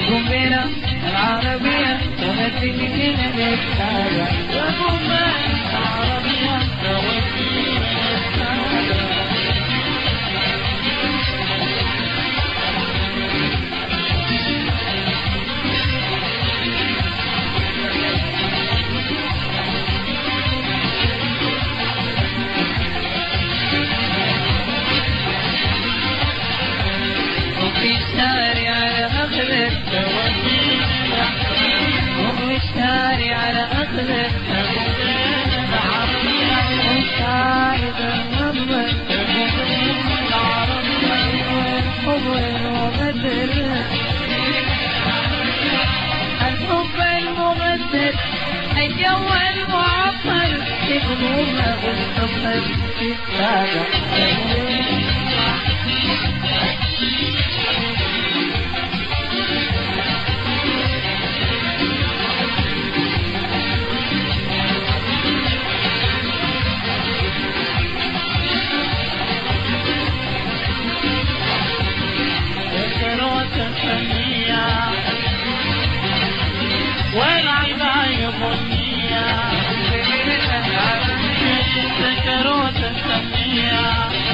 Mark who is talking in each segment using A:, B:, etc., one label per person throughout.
A: قنبلة العربية تودينا للسعادة
B: وقنبلة العربية تودينا للسعادة
A: وفي الشارع على أخذك
B: تودينا
A: وفي الشارع على أخذك وصاحب المنظر الحب المغدر الحب المغدر الجو المعطر يقلوبنا بالحب في السابق
B: ذكرات الفنية والعباية بنية ذكرات الفنية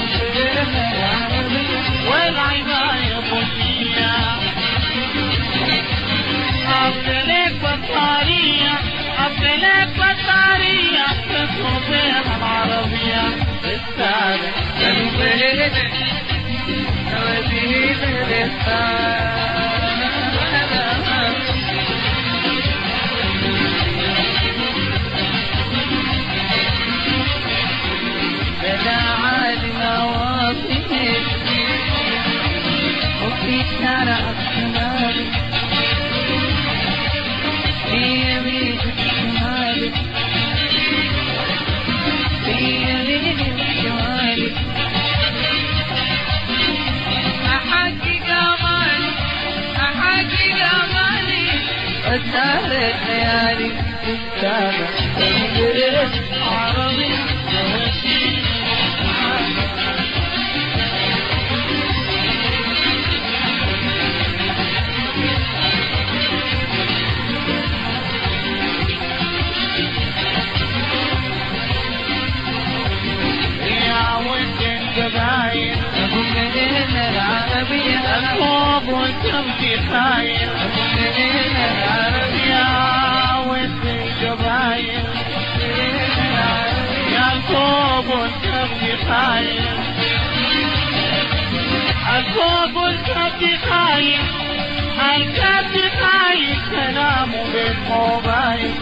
B: والعباية بنية أبدلك بطارية أبدلك بطارية تدخل بين العربية السابق
A: وفي شارع الشمال في يمين الشمال في يمين الشمال أحقق أمالي أحقق أمالي وسهر الليالي السابع
B: عربي يا ولد الجباين
A: أبونا العربية
B: الخوف والتمشي خاين
A: أبونا العربية
B: يا ولد الجباين يا الخوف والتمشي خاين الخوف والتمشي خاين الكبد خاين كلامه بالموبايل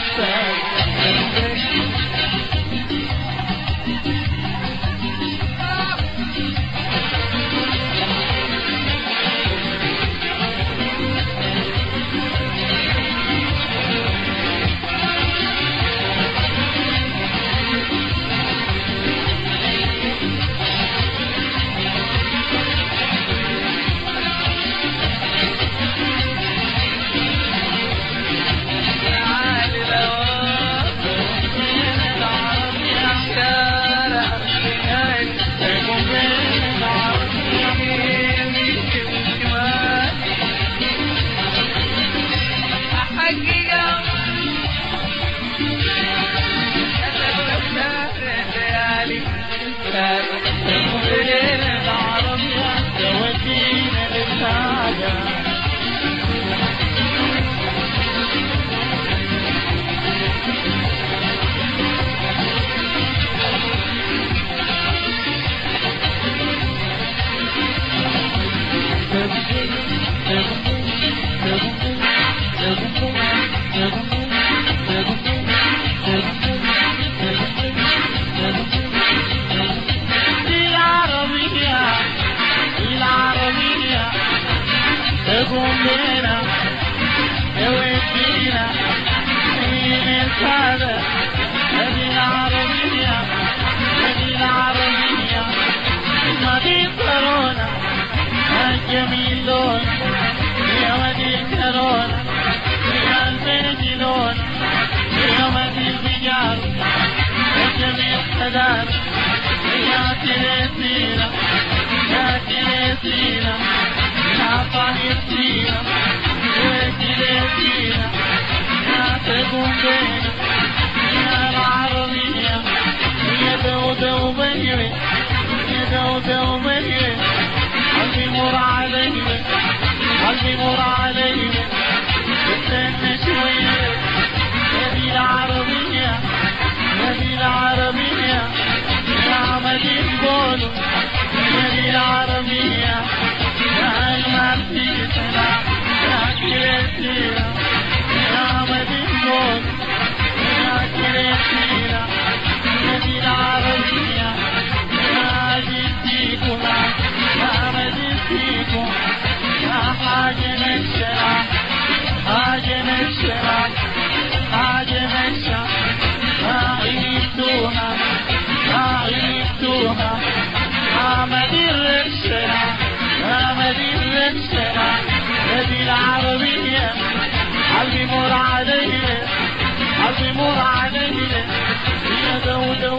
B: العربية العربية تقوم بينا تودينا من السادة هذه العربية هذه العربية مدينة كورونا الجميل لون يا مدينة كورونا يا البيت لون يا مدينة بجار الجميل سداد يا تلسينا يا تلسينا يا طاهر سينا يكون بيني يا العربية يا دودة وبيري يا دودة وبيري قلبي مر علي قلبي مر علي استنى شوية يا دي العربية يا دي العربية يا عمدي بولو يا دي العربية يا المرتي سلام يا كريتيرا يا عمدي بولو يا كريتيرا يا دي العربية يا جديكم يا مدينتكم يا حاجة الشرع حاجة الشرع حاجة الشرع أعيدوها أعيدوها مدير الشرع مدير الشرع هذه العربية قلبي مر عليه قلبي مر عليه يا دودة